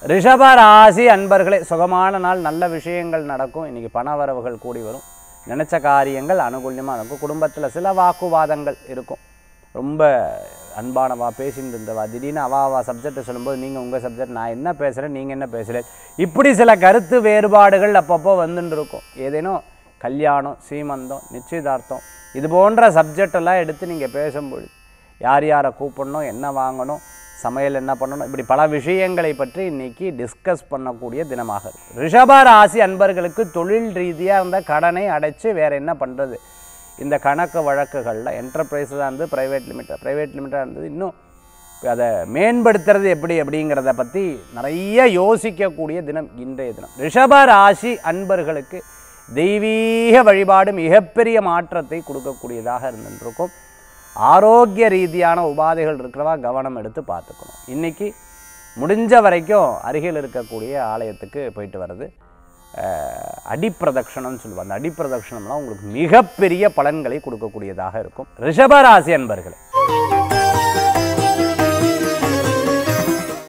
ரிஷப ராசி அன்பர்களே சுகமான நாள் நல்ல விஷயங்கள் நடக்கும் இன்னைக்கு பண வரவுகள் கூடி வரும் நினைச்ச காரியங்கள் அனுகூல்யமாக இருக்கும் குடும்பத்தில் சில வாக்குவாதங்கள் இருக்கும் ரொம்ப அன்பானவா பேசிட்டு இருந்தவா திடீர்னு அவா அவா சப்ஜெக்டை சொல்லும்போது நீங்கள் உங்கள் சப்ஜெக்ட் நான் என்ன பேசுகிறேன் நீங்கள் என்ன பேசுகிறேன் இப்படி சில கருத்து வேறுபாடுகள் அப்பப்போ வந்துட்டு இருக்கும் ஏதேனும் கல்யாணம் சீமந்தம் நிச்சயதார்த்தம் இது போன்ற சப்ஜெக்ட் எல்லாம் எடுத்து நீங்கள் பேசும்பொழுது யார் யாரை கூப்பிடணும் என்ன வாங்கணும் சமையல் என்ன பண்ணணும் இப்படி பல விஷயங்களை பற்றி இன்னைக்கு டிஸ்கஸ் பண்ணக்கூடிய தினமாக இருக்கு ரிஷப ராசி அன்பர்களுக்கு தொழில் ரீதியாக இருந்த கடனை அடைச்சு வேற என்ன பண்ணுறது இந்த கணக்கு வழக்குகளில் என்டர்பிரைஸாக இருந்து ப்ரைவேட் லிமிட்டட் ப்ரைவேட் லிமிட்டாக இருந்தது இன்னும் அதை மேம்படுத்துறது எப்படி அப்படிங்கிறத பற்றி நிறைய யோசிக்கக்கூடிய தினம் இன்றைய தினம் ரிஷப ராசி அன்பர்களுக்கு தெய்வீக வழிபாடு மிகப்பெரிய மாற்றத்தை கொடுக்கக்கூடியதாக இருந்துருக்கும் ஆரோக்கிய ரீதியான உபாதைகள் இருக்கிறவா கவனம் எடுத்து பார்த்துக்கணும் இன்றைக்கி முடிஞ்ச வரைக்கும் அருகில் இருக்கக்கூடிய ஆலயத்துக்கு போயிட்டு வர்றது அஹ், அடிப்பிரதட்சணம்னு சொல்லுவாங்க அந்த அடிப்பிரதட்சணம்லாம் உங்களுக்கு மிகப்பெரிய பலன்களை கொடுக்கக்கூடியதாக இருக்கும் ரிஷபராசி அன்பர்களே